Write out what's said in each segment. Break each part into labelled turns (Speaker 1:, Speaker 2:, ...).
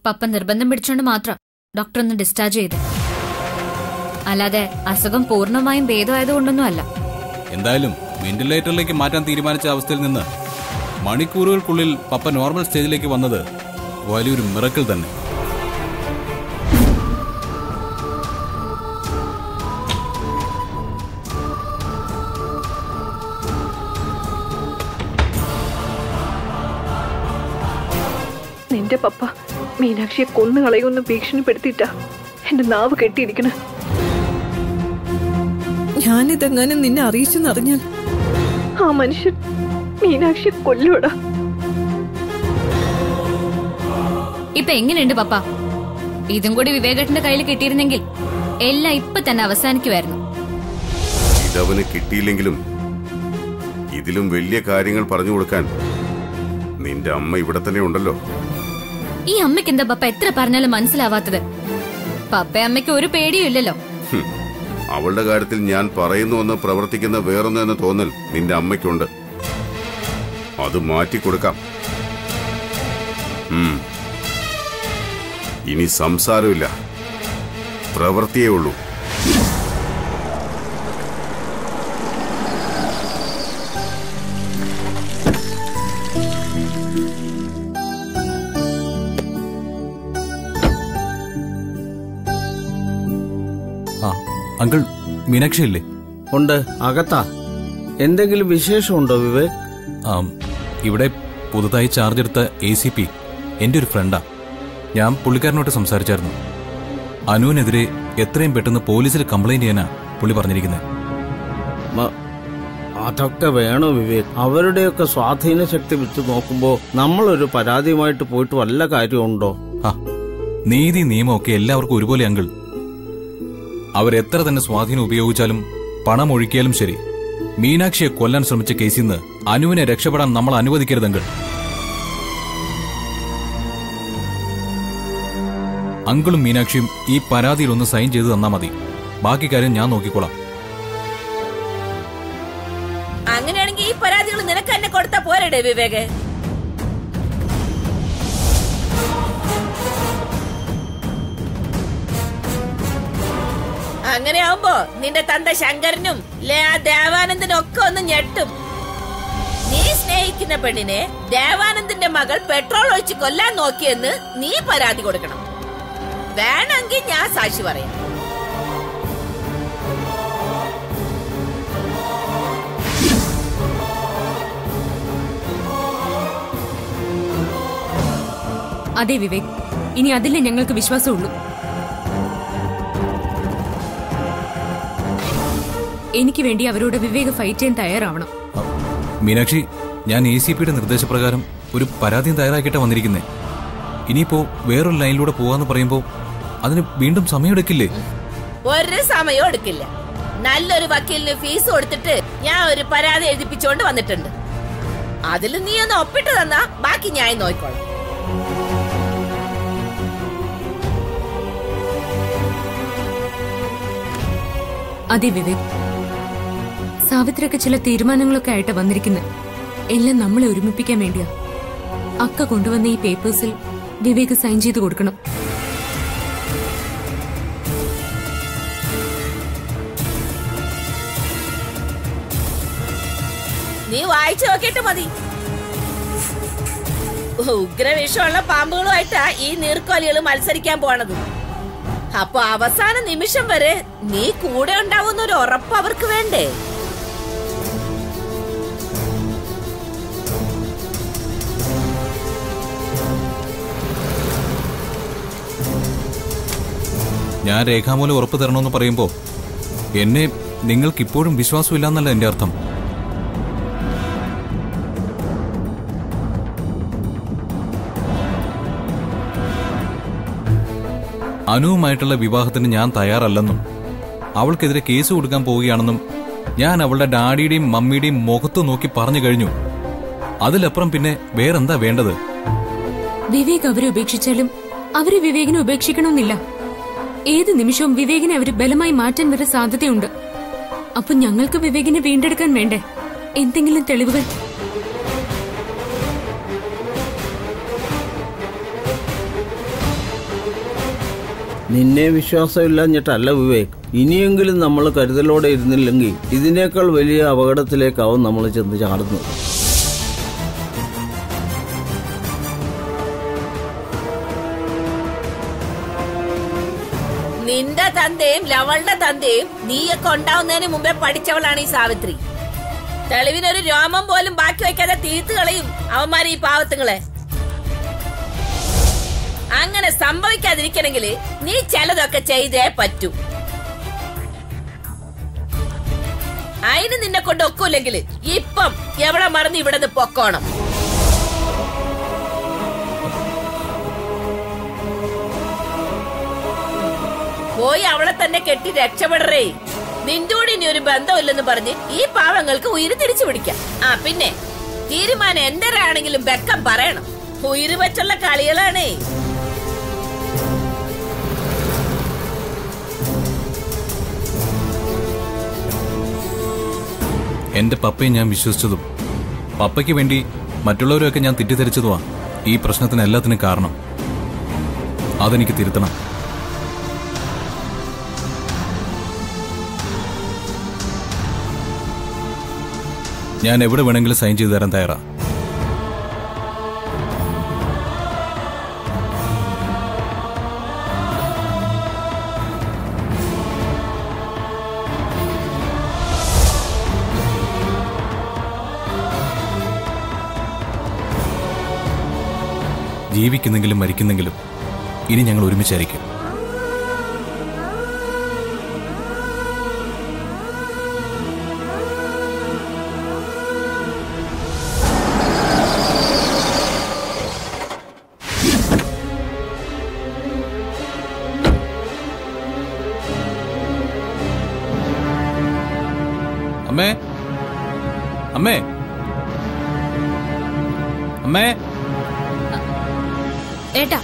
Speaker 1: പപ്പ നിർബന്ധം പിടിച്ചോണ്ട് മാത്രം ഡോക്ടർ ഒന്ന് ഡിസ്ചാർജ് ചെയ്ത് അല്ലാതെ അസുഖം പൂർണ്ണമായും ഭേദമായതുകൊണ്ടൊന്നും അല്ല
Speaker 2: എന്തായാലും വെന്റിലേറ്ററിലേക്ക് മാറ്റാൻ തീരുമാനിച്ച അവസ്ഥയിൽ നിന്ന് മണിക്കൂറുകൾക്കുള്ളിൽ പപ്പ നോർമൽ സ്റ്റേജിലേക്ക് വന്നത് വലിയൊരു മിറക്കിൾ തന്നെ
Speaker 3: നിന്റെ പപ്പ മീനാക്ഷിയെ കൊന്നു കളയുമെന്ന് ഭീഷണിപ്പെടുത്തിയിട്ടാ എന്റെ നാവ് കെട്ടിയിരിക്കണ
Speaker 4: ഞാനിതെങ്ങാനും നിന്നെ അറിയിച്ചെന്നറിഞ്ഞാൽ
Speaker 3: ആ മനുഷ്യൻ മീനാക്ഷിയെ കൊല്ലൂടാ
Speaker 1: ഇപ്പൊ എങ്ങനെയുണ്ട് പപ്പ ഇതും കൂടി വിവേകേട്ടന്റെ കയ്യിൽ കിട്ടിയിരുന്നെങ്കിൽ എല്ലാം ഇപ്പൊ തന്നെ അവസാനിക്കുമായിരുന്നു
Speaker 5: ഇതവന് കിട്ടിയില്ലെങ്കിലും ഇതിലും വലിയ കാര്യങ്ങൾ പറഞ്ഞു കൊടുക്കാൻ നിന്റെ അമ്മ ഇവിടെ തന്നെ ഉണ്ടല്ലോ
Speaker 1: ഈ അമ്മയ്ക്ക് എന്താ പപ്പ എത്ര പറഞ്ഞാലും മനസ്സിലാവാത്തത് പപ്പ അമ്മയ്ക്ക് ഒരു പേടിയും ഇല്ലല്ലോ
Speaker 5: ഹും. അവളുടെ കാര്യത്തിൽ ഞാൻ പറയുന്നുവെന്ന് പ്രവർത്തിക്കുന്ന വേറൊന്നു എന്ന തോന്നൽ നിന്റെ അമ്മയ്ക്കുണ്ട് അത് മാറ്റിക്കൊടുക്കാം ഉം. ഇനി സംസാരമില്ല പ്രവൃത്തിയേ ഉള്ളൂ
Speaker 2: ആ അങ്കിൾ മീനാക്ഷി ഇല്ലേ
Speaker 6: ഉണ്ട് അകത്താ എന്തെങ്കിലും വിശേഷമുണ്ടോ വിവേക്
Speaker 2: ആം, ഇവിടെ പുതുതായി ചാർജ് എടുത്ത എ സി പി എന്റെ ഒരു ഫ്രണ്ടാ ഞാൻ പുള്ളിക്കാരനോട്ട് സംസാരിച്ചായിരുന്നു അനുവിനെതിരെ എത്രയും പെട്ടെന്ന് പോലീസിൽ കംപ്ലൈന്റ് ചെയ്യാനാ പുള്ളി പറഞ്ഞിരിക്കുന്നത്
Speaker 6: മ- അതൊക്കെ വേണോ വിവേക് അവരുടെയൊക്കെ സ്വാധീന ശക്തി വെച്ച് നോക്കുമ്പോ നമ്മളൊരു പരാതിയുമായിട്ട് പോയിട്ട് വല്ല കാര്യമുണ്ടോ
Speaker 2: ആ നീതി നിയമമൊക്കെ എല്ലാവർക്കും ഒരുപോലെ അങ്കിൾ അവരെത്ര തന്നെ സ്വാധീനം ഉപയോഗിച്ചാലും പണം ഒഴുക്കിയാലും ശരി മീനാക്ഷിയെ കൊല്ലാൻ ശ്രമിച്ച കേസിൽ നിന്ന് അനുവിനെ രക്ഷപ്പെടാൻ നമ്മൾ അനുവദിക്കരുത് അങ്കിൾ അങ്കിളും മീനാക്ഷിയും ഈ പരാതിയിൽ ഒന്ന് സൈൻ ചെയ്ത് തന്നാ മതി ബാക്കി കാര്യം ഞാൻ നോക്കിക്കോളാം
Speaker 7: അങ്ങനെയാണെങ്കിൽ ഈ പരാതികൾ നിനക്ക് തന്നെ കൊടുത്താ പോരടേ വിവേക് അങ്ങനെ ആവുമ്പോ നിന്റെ തന്ത ശങ്കരനും ലേ ആ ദേവാനന്ദനും ഒക്കെ ഒന്ന് ഞെട്ടും നീ സ്നേഹിക്കുന്ന പെണ്ണിനെ ദേവാനന്ദന്റെ മകൾ പെട്രോൾ ഒഴിച്ച് കൊല്ലാൻ നോക്കിയെന്ന് നീ പരാതി കൊടുക്കണം വേണമെങ്കിൽ ഞാൻ സാക്ഷി പറയാം
Speaker 8: അതെ വിവേക് ഇനി അതിലേ ഞങ്ങൾക്ക് വിശ്വാസമുള്ളൂ എനിക്ക് വേണ്ടി അവരോട് വിവേക് ഫൈറ്റ് ചെയ്യാൻ തയ്യാറാവണം
Speaker 2: ആ, മീനാക്ഷി ഞാൻ എ സി പിയുടെ നിർദ്ദേശപ്രകാരം ഒരു പരാതിയും തയ്യാറാക്കിയിട്ടാ വന്നിരിക്കുന്നേ ഇനിയിപ്പോ വേറൊരു ലൈനിലൂടെ പോവാന്ന് പറയുമ്പോ അതിന് വീണ്ടും സമയമെടുക്കില്ലേ
Speaker 7: ഒരു സമയവും എടുക്കില്ല നല്ലൊരു വക്കീലിന് ഫീസ് കൊടുത്തിട്ട് ഞാൻ ഒരു പരാതി എഴുതിപ്പിച്ചോണ്ട് വന്നിട്ടുണ്ട് അതിൽ നീ ഒന്ന് ഒപ്പിട്ട് തന്നാ ബാക്കി ഞാൻ നോക്കിക്കോളാം
Speaker 8: അതെ വിവേക് സാവിത്രിയൊക്കെ ചില തീരുമാനങ്ങളൊക്കെ ആയിട്ട് വന്നിരിക്കുന്നത് എല്ലാം നമ്മളെ ഒരുമിപ്പിക്കാൻ വേണ്ടിയാ അക്ക കൊണ്ടുവന്ന ഈ പേപ്പേഴ്സിൽ വിവേക് സൈൻ ചെയ്ത് കൊടുക്കണം
Speaker 7: നീ വായിച്ചു നോക്കിയിട്ട് മതി ഉഗ്രവിഷമുള്ള പാമ്പുകളുമായിട്ടാ ഈ നീർക്കോലികൾ മത്സരിക്കാൻ പോണത് അപ്പൊ അവസാന നിമിഷം വരെ നീ കൂടെ ഉണ്ടാവുന്ന ഒരു ഉറപ്പ് അവർക്ക് വേണ്ടേ
Speaker 2: ഞാൻ രേഖാമൂലം ഉറപ്പ് തരണമെന്ന് പറയുമ്പോ എന്നെ നിങ്ങൾക്ക് ഇപ്പോഴും വിശ്വാസമില്ലാന്നല്ല എന്റെ അർത്ഥം അനുവുമായിട്ടുള്ള വിവാഹത്തിന് ഞാൻ തയ്യാറല്ലെന്നും അവൾക്കെതിരെ കേസ് കൊടുക്കാൻ പോവുകയാണെന്നും ഞാൻ അവളുടെ ഡാഡിയുടെയും മമ്മിയുടെയും മുഖത്ത് നോക്കി പറഞ്ഞു കഴിഞ്ഞു അതിലപ്പുറം പിന്നെ വേറെന്താ വേണ്ടത്
Speaker 8: വിവേക് അവരെ ഉപേക്ഷിച്ചാലും അവര് വിവേകിനെ ഉപേക്ഷിക്കണമെന്നില്ല ഏത് നിമിഷവും വിവേകിനെ അവര് ബലമായി മാറ്റാൻ വരെ സാധ്യതയുണ്ട് അപ്പൊ ഞങ്ങൾക്ക് വിവേകിനെ വീണ്ടെടുക്കാൻ വേണ്ടേ എന്തെങ്കിലും തെളിവുകൾ
Speaker 6: നിന്നെ വിശ്വാസമില്ലാഞ്ഞിട്ടല്ല വിവേക് ഇനിയെങ്കിലും നമ്മൾ കരുതലോടെ ഇരുന്നില്ലെങ്കിൽ ഇതിനേക്കാൾ വലിയ അപകടത്തിലേക്കാവും നമ്മൾ ചെന്ന് ചാടുന്നത്
Speaker 7: നിന്റെ തന്തയും ലവളുടെ തന്തയും നീയൊക്കെ ഉണ്ടാവുന്നതിന് മുമ്പേ പഠിച്ചവളാണ് ഈ സാവിത്രി തെളിവിനൊരു രോമം പോലും ബാക്കി വയ്ക്കാതെ തീർത്ത് കളയും അവന്മാര് ഈ പാവത്തുങ്ങളെ അങ്ങനെ സംഭവിക്കാതിരിക്കണമെങ്കിൽ നീ ചിലതൊക്കെ ചെയ്തേ പറ്റൂ അതിന് നിന്നെ കൊണ്ട് ഒക്കൂല്ലെങ്കിൽ ഇപ്പം എവിടെ മറന്ന് ഇവിടെ നിന്ന് പൊക്കോണം പോയി അവളെ തന്നെ കെട്ടി രക്ഷപ്പെടറേ നിന്റെ കൂടെ ഇനി ഒരു ബന്ധമില്ലെന്ന് പറഞ്ഞ് ഈ പാവങ്ങൾക്ക് ഉയിര് തിരിച്ചു പിടിക്കാം ആ പിന്നെ തീരുമാനം എന്തരാണെങ്കിലും ബെക്കം പറയണം ഉയിര് വെച്ചുള്ള കളികളാണേ
Speaker 2: എന്റെ പപ്പയെ ഞാൻ വിശ്വസിച്ചതും പപ്പയ്ക്ക് വേണ്ടി മറ്റുള്ളവരെയൊക്കെ ഞാൻ തെറ്റിദ്ധരിച്ചതുമാ ഈ പ്രശ്നത്തിന് എല്ലാത്തിനും കാരണം അതെനിക്ക് തിരുത്തണം ഞാൻ എവിടെ വേണമെങ്കിലും സൈൻ ചെയ്തു തരാൻ തയ്യാറാ ജീവിക്കുന്നെങ്കിലും മരിക്കുന്നെങ്കിലും ഇനി ഞങ്ങൾ ഒരുമിച്ചായിരിക്കും അമ്മേ അമ്മേ അമ്മേ
Speaker 1: ഏട്ടാ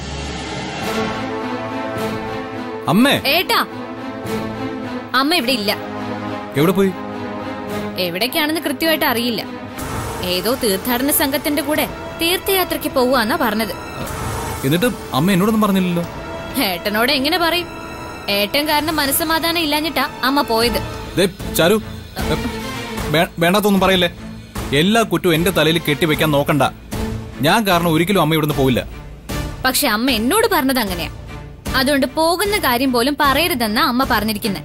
Speaker 2: അമ്മേ
Speaker 1: ഏട്ടാ അമ്മ ഇവിടെ ഇല്ല
Speaker 2: എവിടെ പോയി
Speaker 1: എവിടേക്കാണെന്ന് കൃത്യമായിട്ട് അറിയില്ല ഏതോ തീർത്ഥാടന സംഘത്തിന്റെ കൂടെ തീർത്ഥയാത്രയ്ക്ക് പോവാന്നാ പറഞ്ഞത്
Speaker 2: എന്നിട്ട് അമ്മ എന്നോടൊന്നും പറഞ്ഞില്ലല്ലോ
Speaker 1: ഏട്ടനോട് എങ്ങനെ പറയും ഏട്ടൻ കാരണം മനസ്സമാധാനം ഇല്ലാഞ്ഞിട്ടാ അമ്മ പോയത്
Speaker 2: ദേ, ചാരു ഏ, വേ- വേണ്ടാത്തൊന്നും പറയല്ലേ എല്ലാ കുറ്റവും എന്റെ തലയിൽ കെട്ടിവെക്കാൻ നോക്കണ്ട ഞാൻ കാരണം ഒരിക്കലും അമ്മ ഇവിടുന്ന് പോവില്ല
Speaker 1: പക്ഷെ അമ്മ എന്നോട് പറഞ്ഞത് അങ്ങനെയാ അതുകൊണ്ട് പോകുന്ന കാര്യം പോലും പറയരുതെന്നാ അമ്മ പറഞ്ഞിരിക്കുന്നത്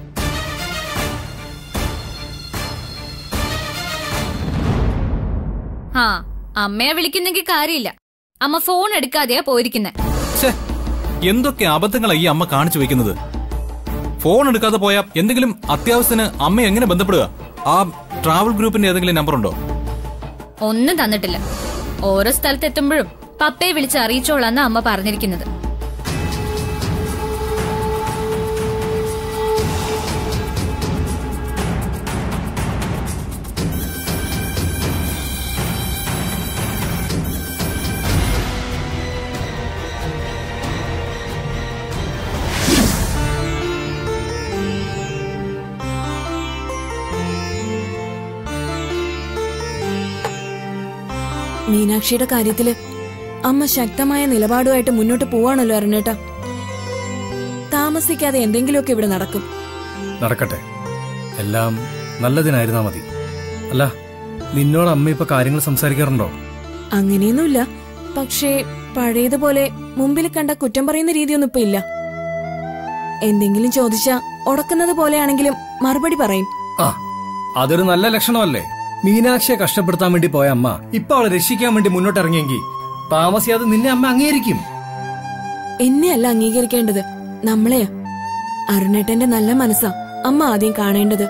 Speaker 1: ആ അമ്മയെ വിളിക്കുന്നെങ്കിൽ കാര്യമില്ല അമ്മ ഫോൺ എടുക്കാതെയാ പോയിരിക്കുന്നെ
Speaker 2: ഛേ, എന്തൊക്കെ അബദ്ധങ്ങളാ ഈ അമ്മ കാണിച്ചു വെക്കുന്നത് ഫോൺ എടുക്കാതെ പോയാ എന്തെങ്കിലും അത്യാവശ്യത്തിന് അമ്മ എങ്ങനെ ബന്ധപ്പെടുക ആ ട്രാവൽ ഗ്രൂപ്പിന്റെ ഏതെങ്കിലും നമ്പർ ഉണ്ടോ
Speaker 1: ഒന്നും തന്നിട്ടില്ല ഓരോ സ്ഥലത്ത് എത്തുമ്പോഴും പപ്പയെ വിളിച്ച് അറിയിച്ചോളാന്ന് അമ്മ പറഞ്ഞിരിക്കുന്നത്
Speaker 9: മീനാക്ഷിയുടെ കാര്യത്തില് അമ്മ ശക്തമായ നിലപാടുമായിട്ട് മുന്നോട്ട് പോവാണല്ലോ അരുണേട്ടാ താമസിക്കാതെ എന്തെങ്കിലുമൊക്കെ ഇവിടെ നടക്കും
Speaker 10: നടക്കട്ടെ എല്ലാം നല്ലതിനായിരുന്നാ മതി അല്ല നിന്നോട് അമ്മ ഇപ്പൊ കാര്യങ്ങൾ സംസാരിക്കാറുണ്ടോ
Speaker 9: അങ്ങനെയൊന്നുമില്ല പക്ഷേ പഴയതുപോലെ മുമ്പിൽ കണ്ട കുറ്റം പറയുന്ന രീതിയൊന്നും ഇപ്പൊ ഇല്ല എന്തെങ്കിലും ചോദിച്ചാ ഉടക്കുന്നത് പോലെയാണെങ്കിലും മറുപടി പറയും
Speaker 10: ആ അതൊരു നല്ല ലക്ഷണമല്ലേ മീനാക്ഷിയെ കഷ്ടപ്പെടുത്താൻ വേണ്ടി പോയ അമ്മ ഇപ്പൊ അവളെ രക്ഷിക്കാൻ വേണ്ടി മുന്നോട്ടിറങ്ങിയെങ്കിൽ താമസിയാതെ നിന്നെ അമ്മ അംഗീകരിക്കും
Speaker 9: എന്നെ അല്ല അംഗീകരിക്കേണ്ടത് നമ്മളെയാ അരുണേട്ടന്റെ നല്ല മനസ്സാ അമ്മ ആദ്യം കാണേണ്ടത്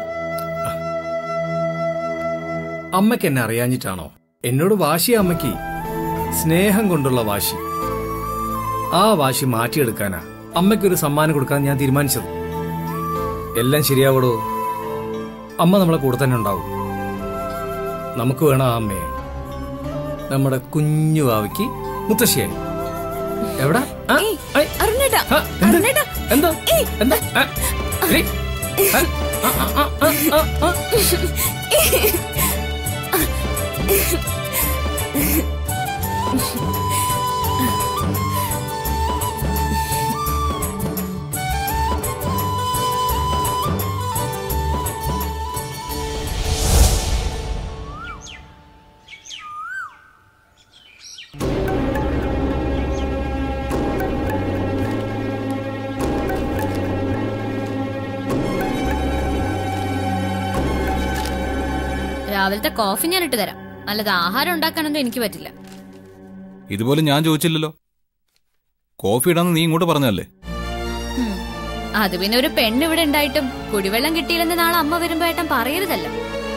Speaker 10: അമ്മയ്ക്ക് എന്നെ അറിയാഞ്ഞിട്ടാണോ എന്നോട് വാശിയ അമ്മയ്ക്ക് സ്നേഹം കൊണ്ടുള്ള വാശി ആ വാശി മാറ്റിയെടുക്കാനാ അമ്മയ്ക്കൊരു സമ്മാനം കൊടുക്കാൻ ഞാൻ തീരുമാനിച്ചത് എല്ലാം ശരിയാവടോ അമ്മ നമ്മളെ കൂടെ തന്നെ ഉണ്ടാവും നമുക്ക് വേണം ആ അമ്മയെ നമ്മുടെ കുഞ്ഞു വാവയ്ക്ക് മുത്തശ്ശിയായി എവിടെ ആ, ഐ,
Speaker 9: അരുണേട്ടാ
Speaker 10: ആ, എന്ത്?
Speaker 9: അരുണേട്ടാ
Speaker 10: എന്താ എന്താ ആ, ഏയ്, ആ, ആ, ആ, ആ, ആ, ആ.
Speaker 1: രാവിലത്തെ കോഫി ഞാൻ ഇട്ട് തരാം അല്ലാതെ ആഹാരം ഉണ്ടാക്കാനൊന്നും എനിക്ക് പറ്റില്ല
Speaker 2: ഇതുപോലെ ഞാൻ ചോദിച്ചില്ലല്ലോ കോഫി ഇടാന്ന് നീ ഇങ്ങോട്ട് പറഞ്ഞല്ലേ
Speaker 1: ഉം. അത് പിന്നെ ഒരു പെണ്ണ് ഇവിടെ ഉണ്ടായിട്ടും കുടിവെള്ളം കിട്ടിയില്ലെന്ന് നാളെ അമ്മ വരുമ്പോ ഏട്ടൻ പറയരുതല്ലോ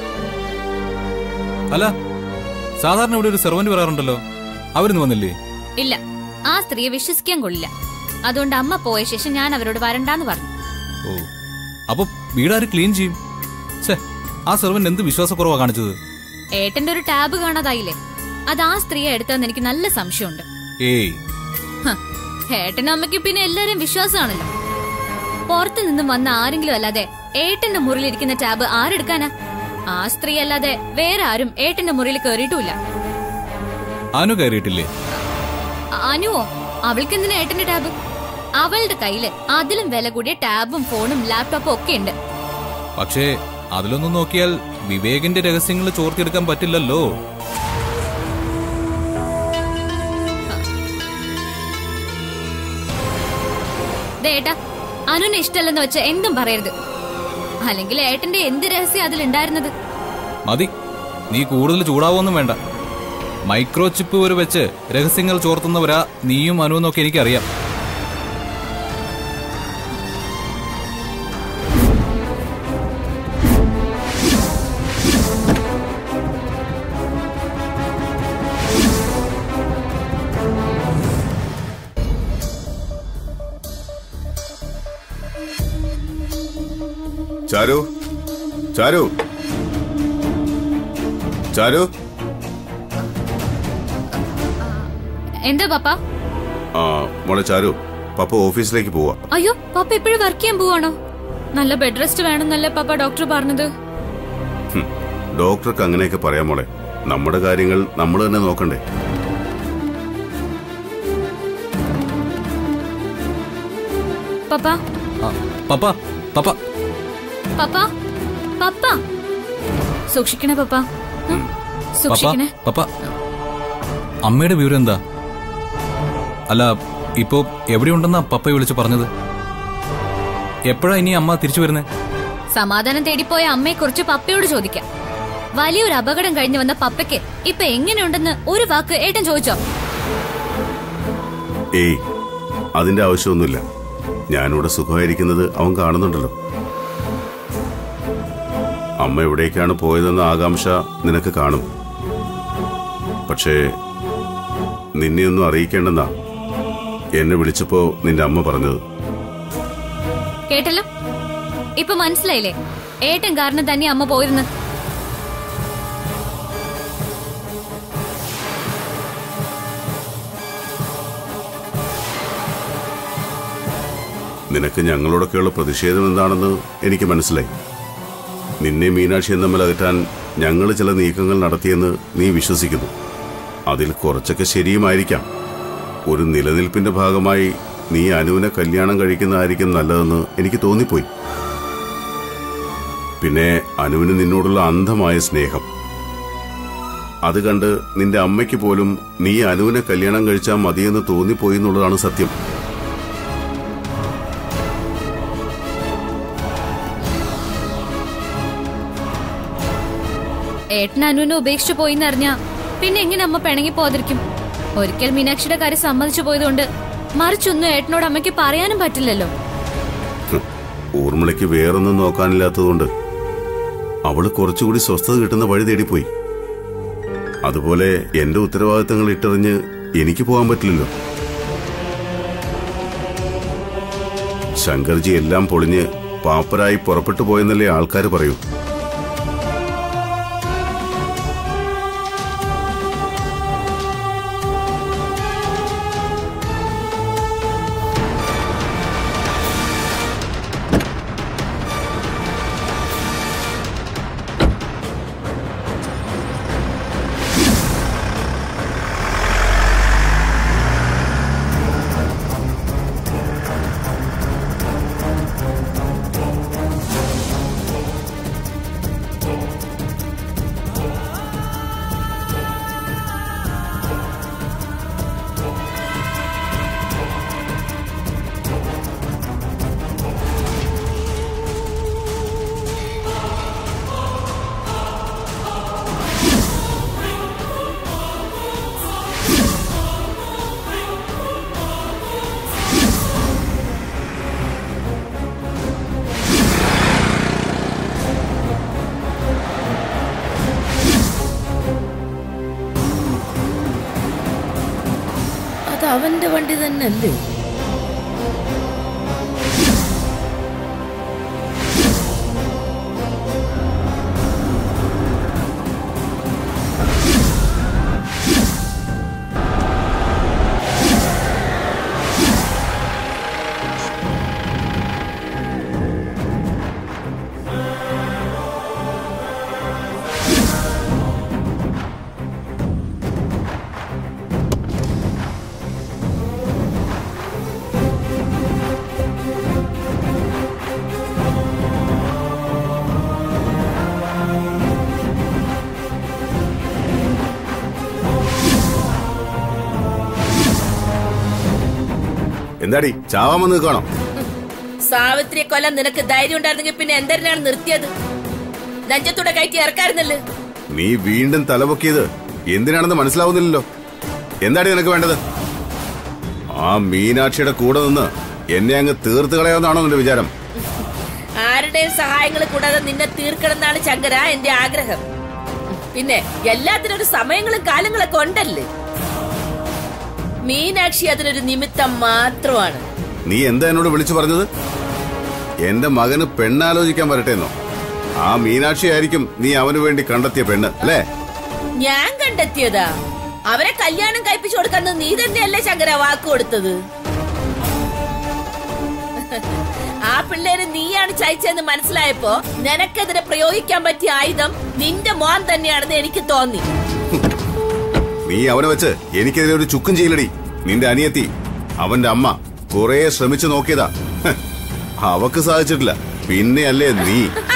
Speaker 2: അല്ല സാധാരണ ഇവിടെ ഒരു സെർവന്റ് വരാറുണ്ടല്ലോ അവരിന്ന് വന്നില്ലേ
Speaker 1: ഇല്ല ആ സ്ത്രീയെ വിശ്വസിക്കാൻ കൊള്ളില്ല അതുകൊണ്ട് അമ്മ പോയ ശേഷം ഞാൻ അവരോട് വരണ്ടാന്ന് പറഞ്ഞു
Speaker 2: ഓ അപ്പൊ വീടാര് ക്ലീൻ ചെയ്യും ഛേ ആ സെർവന്റ് എന്ത് വിശ്വാസക്കുറവാ കാണിച്ചത്
Speaker 1: ഏട്ടന്റെ ഒരു ടാബ് കാണാതായില്ലേ അത് ആ സ്ത്രീയെ എടുത്തതെന്ന് എനിക്ക് നല്ല സംശയമുണ്ട്
Speaker 2: ഏയ്
Speaker 1: ഹ, ഏട്ടനും അമ്മയ്ക്ക് പിന്നെ എല്ലാരും വിശ്വാസമാണല്ലോ പുറത്തു നിന്നും വന്ന ആരെങ്കിലും അല്ലാതെ ഏട്ടന്റെ മുറിയിലിരിക്കുന്ന ടാബ് ആരെടുക്കാനാ ആ സ്ത്രീ അല്ലാതെ വേറെ ആരും ഏട്ടന്റെ മുറിയിൽ കയറിയിട്ടുമില്ല
Speaker 2: അനു കയറിയിട്ടില്ലേ
Speaker 1: അ- അനുവോ അവൾക്ക് എന്തിനാ ഏട്ടന്റെ ടാബ് അവളുടെ കയ്യില് അതിലും വില കൂടിയ ടാബും ഫോണും ലാപ്ടോപ്പും ഒക്കെ ഉണ്ട്
Speaker 2: പക്ഷേ അതിലൊന്നും നോക്കിയാൽ വിവേകിന്റെ രഹസ്യങ്ങൾ ചോർത്തിയെടുക്കാൻ പറ്റില്ലല്ലോ
Speaker 1: ദേ ഏട്ടാ അനുവിനെ ഇഷ്ടമല്ലെന്ന് വെച്ച് എന്തും പറയരുത് അല്ലെങ്കിൽ ഏട്ടന്റെ എന്ത് രഹസ്യം അതിലുണ്ടായിരുന്നത്
Speaker 2: മതി നീ കൂടുതൽ ചൂടാവൊന്നും വേണ്ട മൈക്രോ ചിപ്പ് ഒരു വെച്ച് രഹസ്യങ്ങൾ ചോർത്തുന്നവരാ നീയും അനുവെന്നൊക്കെ എനിക്കറിയാം
Speaker 5: ചാരു ചാരു ചാരു
Speaker 1: എന്താ പപ്പ
Speaker 5: ആ മോളെ ചാരു പപ്പ ഓഫീസിലേക്ക് പോവാ
Speaker 1: അയ്യോ പപ്പ എപ്പോഴും വർക്ക് ചെയ്യാൻ പോവാണോ നല്ല ബെഡ് റെസ്റ്റ് വേണമെന്നല്ലേ പപ്പ ഡോക്ടർ പറഞ്ഞത്
Speaker 5: ഹും, ഡോക്ടർക്ക് അങ്ങനെയൊക്കെ പറയാം മോളെ നമ്മുടെ കാര്യങ്ങൾ നമ്മൾ തന്നെ നോക്കണ്ടേ
Speaker 1: പപ്പ
Speaker 2: ആ, പപ്പ പപ്പ
Speaker 1: പപ്പ പപ്പ സൂക്ഷിക്കണേ പപ്പ ഉം,
Speaker 2: പപ്പ
Speaker 1: സൂക്ഷിക്കണേ
Speaker 2: പപ്പ അമ്മയുടെ വിവരം എന്താ അല്ല ഇപ്പോ എവിടെയുണ്ടെന്നാ പപ്പ വിളിച്ചു പറഞ്ഞത് എപ്പോഴാ ഇനി അമ്മ തിരിച്ചു വരുന്നേ
Speaker 1: സമാധാനം തേടിപ്പോയ അമ്മയെ കുറിച്ച് പപ്പയോട് ചോദിക്കാം വലിയൊരു അപകടം കഴിഞ്ഞു വന്ന പപ്പയ്ക്ക് ഇപ്പൊ എങ്ങനെയുണ്ടെന്ന് ഒരു വാക്ക് ഏട്ടൻ ചോദിച്ചോ
Speaker 5: ഏയ് അതിന്റെ ആവശ്യമൊന്നുമില്ല ഞാനിവിടെ സുഖമായിരിക്കുന്നത് അവൻ കാണുന്നുണ്ടല്ലോ അമ്മ എവിടേക്കാണ് പോയതെന്ന ആകാംക്ഷ നിനക്ക് കാണും പക്ഷേ നിന്നെ ഒന്നും അറിയിക്കേണ്ടെന്നാ എന്നെ വിളിച്ചപ്പോ നിന്റെ അമ്മ പറഞ്ഞത്
Speaker 1: കേട്ടല്ലോ ഇപ്പൊ മനസ്സിലായില്ലേ ഏട്ടൻ കാരണം തന്നെ അമ്മ പോയിരുന്നു
Speaker 5: നിനക്ക് ഞങ്ങളോടൊക്കെയുള്ള പ്രതിഷേധം എന്താണെന്ന് എനിക്ക് മനസ്സിലായി നിന്നെ മീനാക്ഷിയും തമ്മിൽ അകറ്റാൻ ഞങ്ങൾ ചില നീക്കങ്ങൾ നടത്തിയെന്ന് നീ വിശ്വസിക്കുന്നു അതിൽ കുറച്ചൊക്കെ ശരിയുമായിരിക്കാം ഒരു നിലനിൽപ്പിന്റെ ഭാഗമായി നീ അനുവിനെ കല്യാണം കഴിക്കുന്നതായിരിക്കും നല്ലതെന്ന് എനിക്ക് തോന്നിപ്പോയി പിന്നെ അനുവിന് നിന്നോടുള്ള അന്ധമായ സ്നേഹം അത് കണ്ട് നിന്റെ അമ്മയ്ക്ക് പോലും നീ അനുവിനെ കല്യാണം കഴിച്ചാൽ മതിയെന്ന് തോന്നിപ്പോയി എന്നുള്ളതാണ് സത്യം
Speaker 1: ഏട്ടൻ അനുവിനെ ഉപേക്ഷിച്ചു പോയിന്ന് അറിഞ്ഞാ പിന്നെ എങ്ങനെ അമ്മ പിണങ്ങി പോകാതിരിക്കും ഒരിക്കൽ മീനാക്ഷിയുടെ കാര്യം സമ്മതിച്ചു പോയതുകൊണ്ട് മറിച്ചൊന്നും ഏട്ടനോട് അമ്മയ്ക്ക് പറയാനും പറ്റില്ലല്ലോ
Speaker 5: ഊർമിളയ്ക്ക് വേറൊന്നും നോക്കാനില്ലാത്തതുകൊണ്ട് അവള് കുറച്ചുകൂടി സ്വസ്ഥത കിട്ടുന്ന വഴി തേടിപ്പോയി അതുപോലെ എന്റെ ഉത്തരവാദിത്തങ്ങൾ ഇട്ടെറിഞ്ഞ് എനിക്ക് പോകാൻ പറ്റില്ലല്ലോ ശങ്കർജി എല്ലാം പൊളിഞ്ഞ് പാപ്പരായി പുറപ്പെട്ടു പോയെന്നല്ലേ ആൾക്കാർ പറയൂ
Speaker 7: അവന്റെ വണ്ടി തന്നെയല്ലേ
Speaker 5: എന്താടി ചാവാൻ വന്ന് നിൽക്കണോ
Speaker 7: സാവിത്രിയെ കൊല്ലാൻ നിനക്ക് ധൈര്യം ഉണ്ടായിരുന്നെങ്കിൽ പിന്നെ എന്തിനാണ് നിർത്തിയത് നെഞ്ചത്തൂടെ കയറ്റി ഇറക്കായിരുന്നല്ലോ
Speaker 5: നീ വീണ്ടും തലപൊക്കിയത് എന്തിനാണെന്ന് മനസ്സിലാവുന്നില്ലല്ലോ എന്താടി നിനക്ക് വേണ്ടത് ആ മീനാക്ഷിയുടെ കൂടെ നിന്ന് എന്നെ അങ്ങ് തീർത്ത് കളയാമെന്നാണോ നിന്റെ വിചാരം
Speaker 7: ആരുടെയും സഹായങ്ങൾ കൂടാതെ നിന്നെ തീർക്കണമെന്നാണ് ശങ്കര എന്റെ ആഗ്രഹം പിന്നെ എല്ലാത്തിനും ഒരു സമയങ്ങളും കാലങ്ങളൊക്കെ ഉണ്ടല്ലേ മീനാക്ഷി അതിനൊരു നിമിത്തം മാത്രമാണ്
Speaker 5: നീ എന്താ എന്നോട് വിളിച്ചു പറഞ്ഞത് എന്റെ മകന് പെണ്ണാലോചിക്കാൻ വരട്ടെന്നോ ആ മീനാക്ഷി ആയിരിക്കും നീ അവന് വേണ്ടി കണ്ടെത്തിയ പെണ്ണ് അല്ലേ
Speaker 7: ഞാൻ കണ്ടെത്തിയതാ അവരെ കല്യാണം കഴിപ്പിച്ചു കൊടുക്കുന്ന നീ തന്നെയല്ലേ ശങ്കര വാക്ക് കൊടുത്തത് ആ പിള്ളേര് നീയാണ് ചയച്ചെന്ന് മനസ്സിലായപ്പോ നിനക്കെതിരെ പ്രയോഗിക്കാൻ പറ്റിയ ആയുധം നിന്റെ മോൻ തന്നെയാണെന്ന് എനിക്ക് തോന്നി
Speaker 5: നീ അവനെ വെച്ച് എനിക്കെതിരെ ഒരു ചുക്കും ചെയ്യില്ലടി നിന്റെ അനിയത്തി അവന്റെ അമ്മ കുറെ ശ്രമിച്ചു നോക്കിയതാ ഹ്, അവക്ക് സാധിച്ചിട്ടില്ല പിന്നെയല്ലേ നീ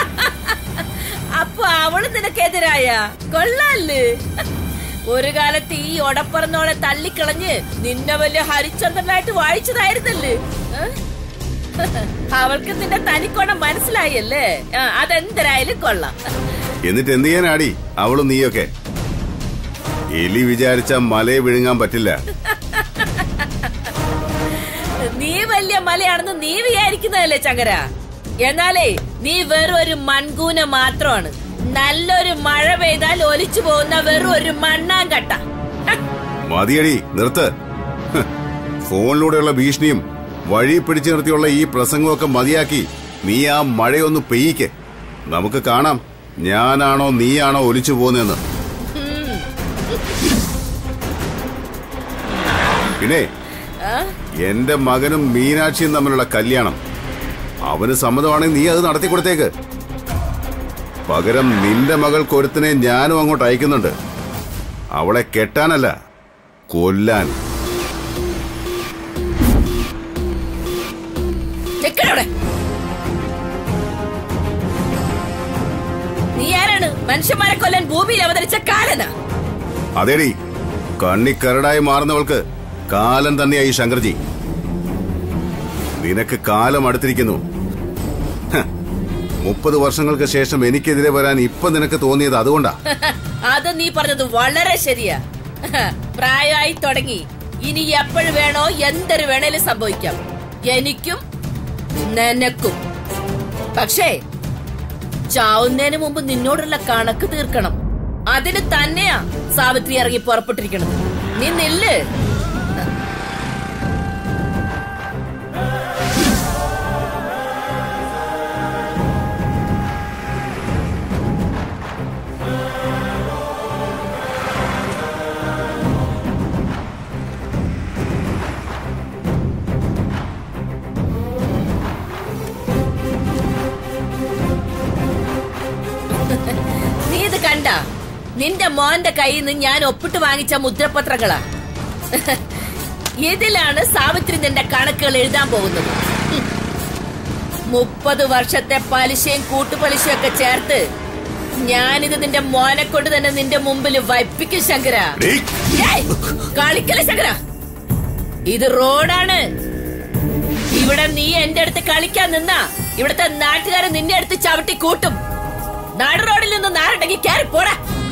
Speaker 7: അപ്പൊ അവള് നിനക്കെതിരായ കൊള്ളാല്ലേ ഒരു കാലത്ത് ഈ ഒടപ്പറന്നോളെ തള്ളിക്കളഞ്ഞ് നിന്നെ വലിയ ഹരിചന്ദ്രനായിട്ട് വായിച്ചതായിരുന്നല്ലേ ഏ? അവൾക്ക് നിന്റെ തനിക്കോണം മനസ്സിലായല്ലേ ആ, അതെന്തരായാലും കൊള്ളാം
Speaker 5: എന്നിട്ട് എന്ത് ചെയ്യാനാടി അവളും നീയൊക്കെ എലി വിചാരിച്ച മലയെ വിഴുങ്ങാൻ പറ്റില്ല
Speaker 7: നീ വലിയ മലയാണെന്ന് നീ വിചാരിക്കുന്നതല്ലേ ചങ്കര എന്നാലേ നീ വെറും ഒരു മൺകൂന മാത്രമാണ് നല്ലൊരു മഴ പെയ്താൽ ഒലിച്ചു പോകുന്ന വെറും ഒരു മണ്ണാങ്കട്ട
Speaker 5: മതിയടി നിർത്ത് ഹ്, ഫോണിലൂടെയുള്ള ഭീഷണിയും വഴി പിടിച്ചു നിർത്തിയുള്ള ഈ പ്രസംഗമൊക്കെ മതിയാക്കി നീ ആ മഴയൊന്ന് പെയ്യിക്ക് നമുക്ക് കാണാം ഞാനാണോ നീയാണോ ഒലിച്ചു പോകുന്നതെന്ന് പിന്നെ എന്റെ മകനും മീനാക്ഷിയും തമ്മിലുള്ള കല്യാണം അവന് സമ്മതമാണെങ്കിൽ നീ അത് നടത്തി കൊടുത്തേക്ക് പകരം നിന്റെ മകൾക്ക് ഒരുത്തിനെ ഞാനും അങ്ങോട്ട് അയക്കുന്നുണ്ട് അവളെ കെട്ടാനല്ല കൊല്ലാൻ
Speaker 7: നിക്കടവിടെ നീ ആരാണ് മനുഷ്യന്മാരെ കൊല്ലാൻ ഭൂമിയിൽ അവതരിച്ച കാലനാ
Speaker 5: അതേടി കണ്ണിക്കരടായി മാറുന്നവൾക്ക് കാലം തന്നെയായി ശങ്കർജി നിനക്ക് കാലം അടുത്തിരിക്കുന്നു ഹ, മുപ്പത് വർഷങ്ങൾക്ക് ശേഷം എനിക്കെതിരെ വരാൻ ഇപ്പൊ നിനക്ക് തോന്നിയത് അതുകൊണ്ടാ
Speaker 7: അത് നീ പറഞ്ഞത് വളരെ ശരിയാ പ്രായമായി തുടങ്ങി ഇനി എപ്പോഴും വേണോ എന്തൊരു വേണേലും സംഭവിക്കാം എനിക്കും നിനക്കും പക്ഷേ ചാവുന്നതിന് മുമ്പ് നിന്നോടുള്ള കണക്ക് തീർക്കണം അതിന് തന്നെയാ സാവിത്രി ഇറങ്ങി പുറപ്പെട്ടിരിക്കണത് നീ നില്ല് നീ ഇത് കണ്ട നിന്റെ മോന്റെ കയ്യിൽ നിന്ന് ഞാൻ ഒപ്പിട്ട് വാങ്ങിച്ച മുദ്രപത്രങ്ങളാ ഇതിലാണ് സാവിത്രി നിന്റെ കണക്കുകൾ എഴുതാൻ പോകുന്നത് ഹും. മുപ്പത് വർഷത്തെ പലിശയും കൂട്ടുപലിശയും ഒക്കെ ചേർത്ത് ഞാനിത് നിന്റെ മോനെ കൊണ്ട് തന്നെ നിന്റെ മുമ്പിൽ വൈപ്പിക്കും ശങ്കര
Speaker 5: ഡേയ്,
Speaker 7: ഏയ്! കളിക്കല ശങ്കര ഇത് റോഡാണ് ഇവിടെ നീ എന്റെ അടുത്ത് കളിക്കാൻ നിന്നാ ഇവിടുത്തെ നാട്ടുകാരെ നിന്റെ അടുത്ത് ചവിട്ടി കൂട്ടും നാട് റോഡിൽ നിന്ന് നാരണ്ടെങ്കിൽ കയറി പോടാ